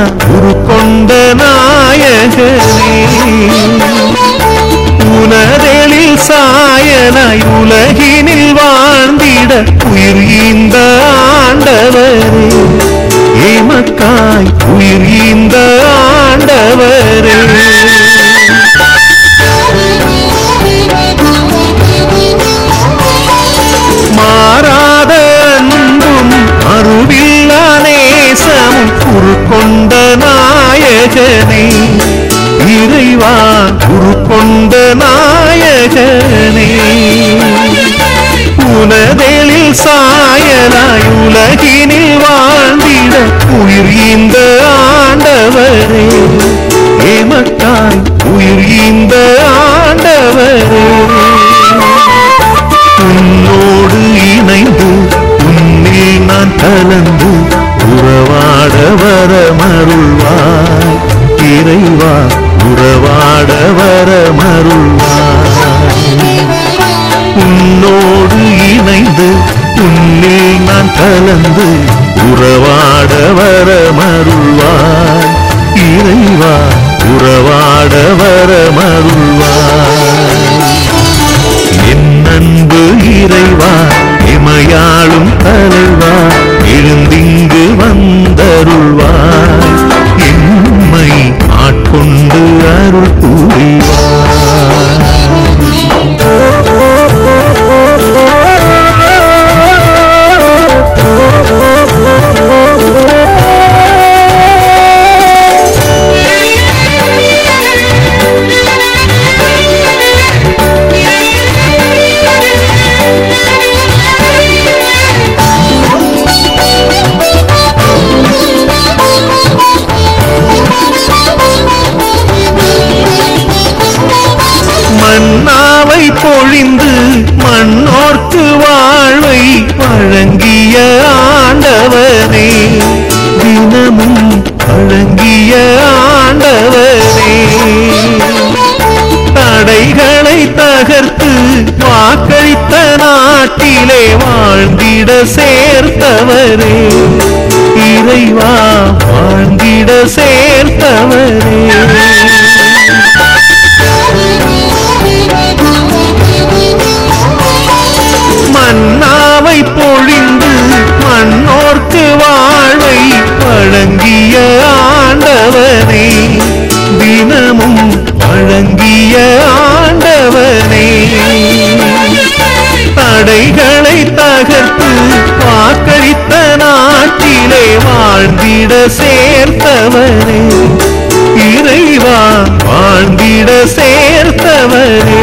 குரு கொண்ட நாயகனே உனதெழில் சாயனாய் உலகினில் வாழ்ந்திட உயிர் ஈந்த ஆண்டவரே ஏமக்காய் உயிர் ஈந்த ஆண்டவரே மாறாத அன்பும் அருவில்லா நேசமும் குரு கொண்ட நாயகனே இறைவா குரு கொண்ட நாயகனே உனதெழில் சாயலாய் உலகினில் வாழ்ந்திட உயிர் இந்த ஆண்டவரே ஏமக்காய் உயிர் இந்த ஆண்டவரே உன்னோடு இணைந்து உன்னில் நான் கலந்து உறவாட வர மருள்வாய் இறைவா உறவாட வர மருள்வாய் உன்னோடு இணைந்து உன்னில் நான் கலந்து உறவாட வர மருள்வாய் இறைவா உறவாட வர மருள்வாய் என் அன்பு இறைவா இமையாளும் தலைவா எழுந்திங்கு வந்தருள்வாய் எம்மை ஆட்கொண்டு அருள் புரிவாய் மன்னாவை பொழிந்து மண்ணோர்க்கு வாழ்வை வழங்கிய ஆண்டவனே தினமும் வழங்கிய ஆண்டவனே தடைகளை தகர்த்து வாக்களித்த நாட்டிலே வாழ்ந்திட சேர்த்தவரே இறைவா வாழ்ந்திட சேர்த்தவரே மன்னாவை பொழிந்து மண்ணோர்க்கு வாழ்வை வழங்கிய ஆண்டவனே தினமும் வழங்கிய ஆண்டவனே தடைகளை தகர்த்து வாக்களித்த நாட்டிலே வாழ்ந்திட சேர்த்தவரே இறைவா வாழ்ந்திட சேர்த்தவரே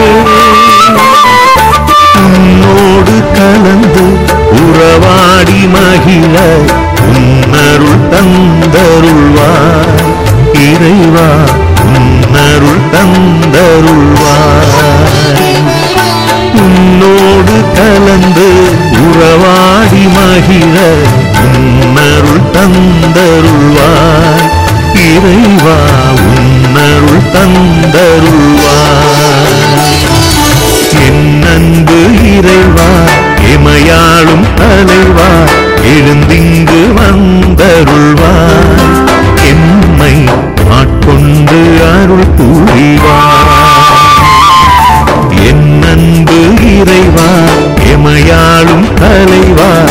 உன்னோடு கலந்து உறவாடி மகிழ உன்னருள் தந்தருள்வாய் இறைவா உன்னருள் தந்தருள்வாய் உன்னோடு கலந்து உறவாடி மகிழ உன்னருள் தந்தருள்வாய் இறைவா உன்னருள் தந்தருள்வாய் என் அன்பு இறைவா எமையாளும் தலைவா எழுந்திங்கு வந்தருள்வாய் எம்மை ஆட்கொண்டு அருள் புரிவாய் என் அன்பு இறைவா எமையாளும் தலைவா